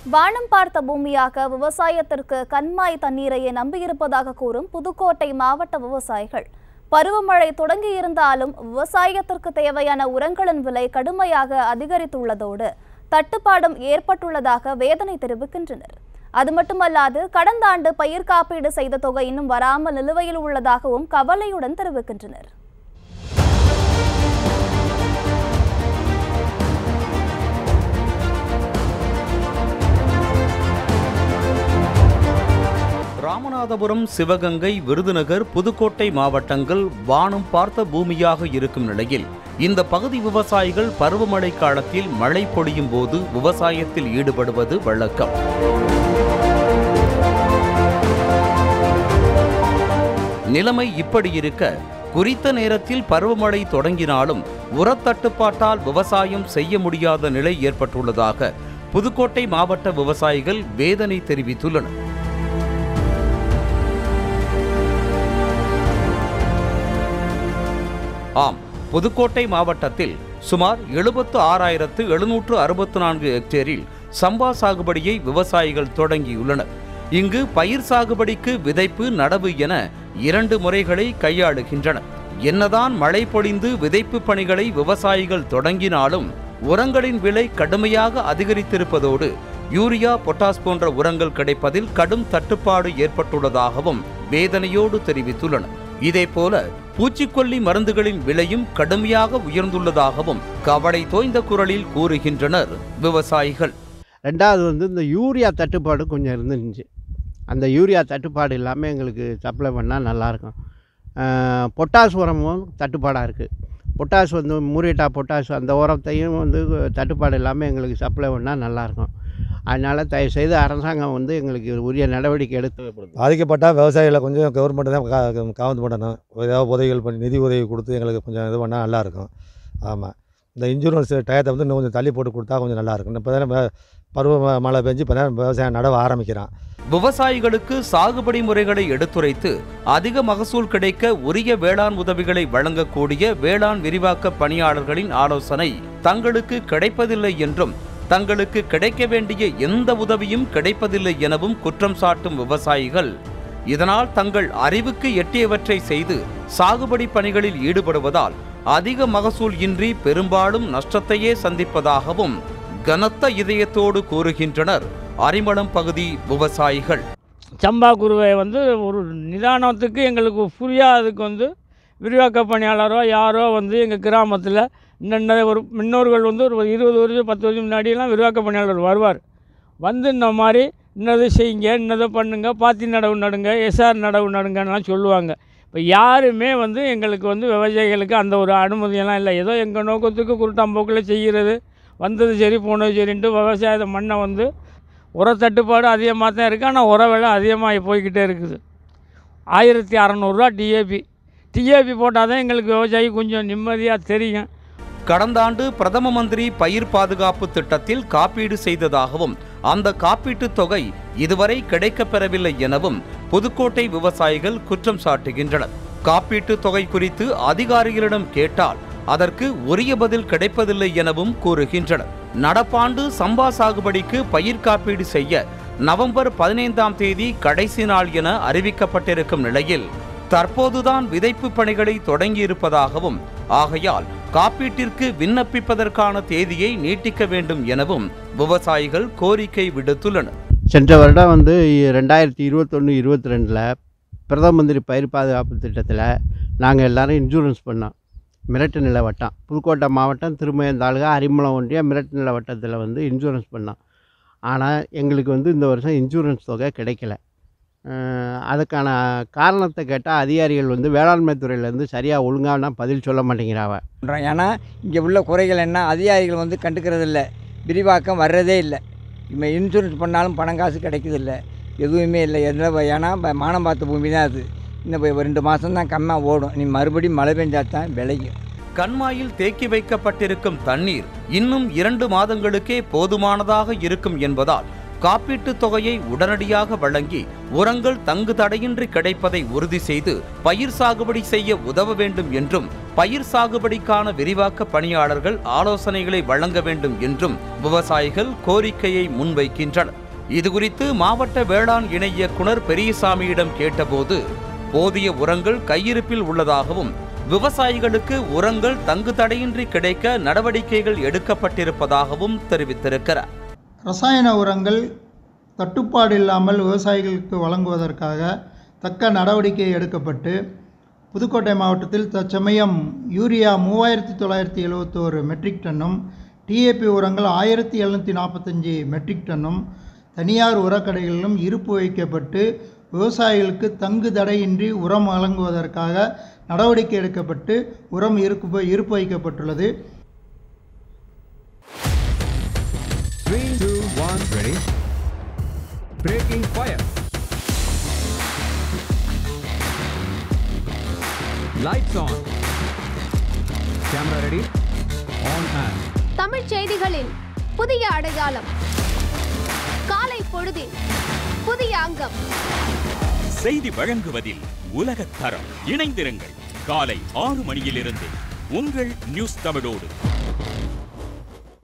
வானம் பார்த்த பூமியாக விவசாயத்திற்கு கண்மாய் தண்ணீரையே நம்பியிருப்பதாக கூறும் புதுக்கோட்டை மாவட்ட விவசாயிகள் பருவமழை தொடங்கியிருந்தாலும் விவசாயத்திற்கு தேவையான உரங்களின் விலை கடுமையாக அதிகரித்துள்ளதோடு தட்டுப்பாடும் ஏற்பட்டுள்ளதாக வேதனை தெரிவிக்கின்றனர் அது மட்டுமல்லாது கடந்த ஆண்டு பயிர் காப்பீடு செய்த தொகை இன்னும் வராமல் நிலுவையில் உள்ளதாகவும் கவலையுடன் தெரிவிக்கின்றனர் ராமநாதபுரம் சிவகங்கை விருதுநகர் புதுக்கோட்டை மாவட்டங்கள் வானம் பார்த்த பூமியாக இருக்கும் நிலையில் இந்த பகுதி விவசாயிகள் பருவமழை காலத்தில் மழை பொழியும் போது விவசாயத்தில் ஈடுபடுவது வழக்கம் நிலைமை இப்படி இருக்க குறித்த நேரத்தில் பருவமழை தொடங்கினாலும் உரத்தட்டுப்பாட்டால் விவசாயம் செய்ய முடியாத நிலை ஏற்பட்டுள்ளதாக புதுக்கோட்டை மாவட்ட விவசாயிகள் வேதனை தெரிவித்துள்ளனர் ஆம் புதுக்கோட்டை மாவட்டத்தில் சுமார் எழுபத்து ஆறாயிரத்து எழுநூற்று அறுபத்து நான்கு ஹெக்டேரில் சம்பா சாகுபடியை விவசாயிகள் தொடங்கியுள்ளனர் இங்கு பயிர் சாகுபடிக்கு விதைப்பு நடவு என இரண்டு முறைகளை கையாளுகின்றனர் என்னதான் மழை பொழிந்து விதைப்பு பணிகளை விவசாயிகள் தொடங்கினாலும் உரங்களின் விலை கடுமையாக அதிகரித்திருப்பதோடு யூரியா பொட்டாஸ் போன்ற உரங்கள் கிடைப்பதில் கடும் தட்டுப்பாடு ஏற்பட்டுள்ளதாகவும் வேதனையோடு தெரிவித்துள்ளனர் இதேபோல பூச்சிக்கொல்லி மருந்துகளின் விலையும் கடுமையாக உயர்ந்துள்ளதாகவும் கவலை தோய்ந்த குரலில் கூறுகின்றனர் விவசாயிகள் ரெண்டாவது வந்து இந்த யூரியா தட்டுப்பாடு கொஞ்சம் இருந்துருந்துச்சு அந்த யூரியா தட்டுப்பாடு இல்லாமல் எங்களுக்கு சப்ளை பண்ணால் நல்லாயிருக்கும் பொட்டாஸ் உரமும் தட்டுப்பாடாக இருக்குது பொட்டாஸ் வந்து மூரியட்டா பொட்டாஸ் அந்த உரத்தையும் வந்து தட்டுப்பாடு இல்லாமல் எங்களுக்கு சப்ளை பண்ணால் நல்லாயிருக்கும் அதனால் தயவுசெய்து அரசாங்கம் வந்து எங்களுக்கு உரிய நடவடிக்கை எடுத்து பாதிக்கப்பட்டால் விவசாயிகளை கொஞ்சம் கவர்மெண்ட் தான் கா காவந்து பண்ணணும் ஏதாவது உதவிகள் பண்ணி நிதி உதவி கொடுத்து எங்களுக்கு கொஞ்சம் இது பண்ணால் நல்லாயிருக்கும் ஆமாம் இந்த இன்சூரன்ஸ் டயத்தை வந்து இன்னும் கொஞ்சம் தள்ளி போட்டு கொடுத்தா கொஞ்சம் நல்லாயிருக்கும் இப்போ தானே பருவ மழை பெஞ்சு இப்போ தான் விவசாயம் நடவ ஆரம்பிக்கிறான் விவசாயிகளுக்கு சாகுபடி முறைகளை எடுத்துரைத்து அதிக மகசூல் கிடைக்க உரிய வேளாண் உதவிகளை வழங்கக்கூடிய வேளாண் விரிவாக்க பணியாளர்களின் ஆலோசனை தங்களுக்கு கிடைப்பதில்லை என்றும் தங்களுக்கு கிடைக்க வேண்டிய எந்த உதவியும் கிடைப்பதில்லை எனவும் குற்றம் சாட்டும் விவசாயிகள் இதனால் தங்கள் அறிவுக்கு எட்டியவற்றை செய்து சாகுபடி பணிகளில் ஈடுபடுவதால் அதிக மகசூல் இன்றி பெரும்பாலும் நஷ்டத்தையே சந்திப்பதாகவும் கனத்த இதயத்தோடு கூறுகின்றனர் அரிமளம் பகுதி விவசாயிகள் சம்பா குருவை வந்து ஒரு நிதானத்துக்கு எங்களுக்கு புரியாததுக்கு வந்து விரிவாக்க பணியாளரோ யாரோ வந்து எங்கள் கிராமத்தில் இன்ன ஒரு முன்னோர்கள் வந்து ஒரு இருபது வருஷம் பத்து வருஷம் முன்னாடியெல்லாம் விரிவாக்க பணியாளர் வருவார் வந்து இந்த மாதிரி இன்னது செய்யுங்க இன்னதை பண்ணுங்க பாத்தி நடவு நடுங்க எஸ்ஆர் நடவு நடுங்கலாம் சொல்லுவாங்க இப்போ யாருமே வந்து எங்களுக்கு வந்து விவசாயிகளுக்கு அந்த ஒரு அனுமதியெல்லாம் இல்லை ஏதோ எங்கள் நோக்கத்துக்கு குருட்டாம்போக்கில் செய்கிறது வந்தது சரி போனது சரின்ட்டு விவசாயத்தை மண்ணை வந்து உர தட்டுப்பாடு அதிகமாக தான் இருக்குது ஆனால் உர விலை அதிகமாகி போய்கிட்டே இருக்குது ஆயிரத்தி அறநூறுரூவா டிஏபி டிஏபி போட்டால் தான் எங்களுக்கு விவசாயி கொஞ்சம் நிம்மதியாக தெரியும் கடந்த ஆண்டு பிரதம மந்திரி பயிர் பாதுகாப்பு திட்டத்தில் காப்பீடு செய்ததாகவும் அந்த காப்பீட்டுத் தொகை இதுவரை கிடைக்கப் பெறவில்லை எனவும் புதுக்கோட்டை விவசாயிகள் குற்றம் சாட்டுகின்றனர் காப்பீட்டுத் தொகை குறித்து அதிகாரிகளிடம் கேட்டால் அதற்கு உரிய பதில் கிடைப்பதில்லை எனவும் கூறுகின்றனர் நடப்பாண்டு சம்பா சாகுபடிக்கு பயிர் காப்பீடு செய்ய நவம்பர் பதினைந்தாம் தேதி கடைசி நாள் என அறிவிக்கப்பட்டிருக்கும் நிலையில் தற்போதுதான் விதைப்பு பணிகளை தொடங்கியிருப்பதாகவும் ஆகையால் காப்பீட்டிற்கு விண்ணப்பிப்பதற்கான தேதியை நீட்டிக்க வேண்டும் எனவும் விவசாயிகள் கோரிக்கை விடுத்துள்ளனர் சென்ற வருடம் வந்து ரெண்டாயிரத்தி இருபத்தொன்று இருபத்தி ரெண்டில் பிரதம மந்திரி பயிர் பாதுகாப்பு திட்டத்தில் நாங்கள் எல்லோரும் இன்சூரன்ஸ் பண்ணோம் மிரட்டு நில வட்டம் புதுக்கோட்டை மாவட்டம் திருமயம் தாலுகா அரிமளம் ஒன்றிய மிரட்டு நில வட்டத்தில் வந்து இன்சூரன்ஸ் பண்ணோம் ஆனால் எங்களுக்கு வந்து இந்த வருஷம் இன்சூரன்ஸ் தொகை கிடைக்கல அஹ் அதுக்கான காரணத்தை கேட்டால் அதிகாரிகள் வந்து வேளாண்மை துறையிலேருந்து சரியாக ஒழுங்கான பதில் சொல்ல மாட்டேங்கிறாவ பண்ணுறோம் ஏன்னா இங்கே உள்ள குறைகள் என்ன அதிகாரிகள் வந்து கண்டுக்கிறது இல்லை விரிவாக்கம் வர்றதே இல்லை இப்போ இன்சூரன்ஸ் பண்ணாலும் பணம் காசு கிடைக்குதில்ல எதுவுமே இல்லை எதில் ஏன்னா இப்போ மானம் பார்த்த பூமி தான் அது இன்னும் இப்போ ரெண்டு மாதம் தான் கம்மியாக ஓடும் நீ மறுபடியும் மழை பெஞ்சா தான் விளையும் கண்மாயில் தேக்கி வைக்கப்பட்டிருக்கும் தண்ணீர் இன்னும் இரண்டு மாதங்களுக்கே போதுமானதாக இருக்கும் என்பதால் காப்பீட்டுத் தொகையை உடனடியாக வழங்கி உரங்கள் தங்கு தடையின்றி கிடைப்பதை உறுதி செய்து பயிர் சாகுபடி செய்ய உதவ வேண்டும் என்றும் பயிர் சாகுபடிக்கான விரிவாக்க பணியாளர்கள் ஆலோசனைகளை வழங்க வேண்டும் என்றும் விவசாயிகள் கோரிக்கையை முன்வைக்கின்றனர் இதுகுறித்து மாவட்ட வேளாண் இணை இயக்குனர் பெரியசாமியிடம் கேட்டபோது போதிய உரங்கள் கையிருப்பில் உள்ளதாகவும் விவசாயிகளுக்கு உரங்கள் தங்கு தடையின்றி கிடைக்க நடவடிக்கைகள் எடுக்கப்பட்டிருப்பதாகவும் தெரிவித்திருக்கிறார் ரசாயன உரங்கள் தட்டுப்பாடு இல்லாமல் விவசாயிகளுக்கு வழங்குவதற்காக தக்க நடவடிக்கை எடுக்கப்பட்டு புதுக்கோட்டை மாவட்டத்தில் தற்சமயம் யூரியா மூவாயிரத்தி தொள்ளாயிரத்தி எழுவத்தோரு மெட்ரிக் டன்னும் டிஏபி உரங்கள் ஆயிரத்தி எழுநூற்றி நாற்பத்தஞ்சு மெட்ரிக் டன்னும் தனியார் உரக்கடைகளிலும் இருப்பு வைக்கப்பட்டு விவசாயிகளுக்கு தங்கு தடையின்றி உரம் வழங்குவதற்காக நடவடிக்கை எடுக்கப்பட்டு உரம் இருப்பு இருப்பு வைக்கப்பட்டுள்ளது Three, two, one, ready. Breaking fire. Lights on. Camera ready. On and. தமிழ்ச் செய்திகளின் புதிய அடையாளம் காலை பொழுதின் புதிய அங்கம் செய்தி வழங்குவதில் உலகத் தரம் இணைந்திருங்கள் காலை ஆறு மணியிலிருந்து உங்கள் நியூஸ் தமிழோடு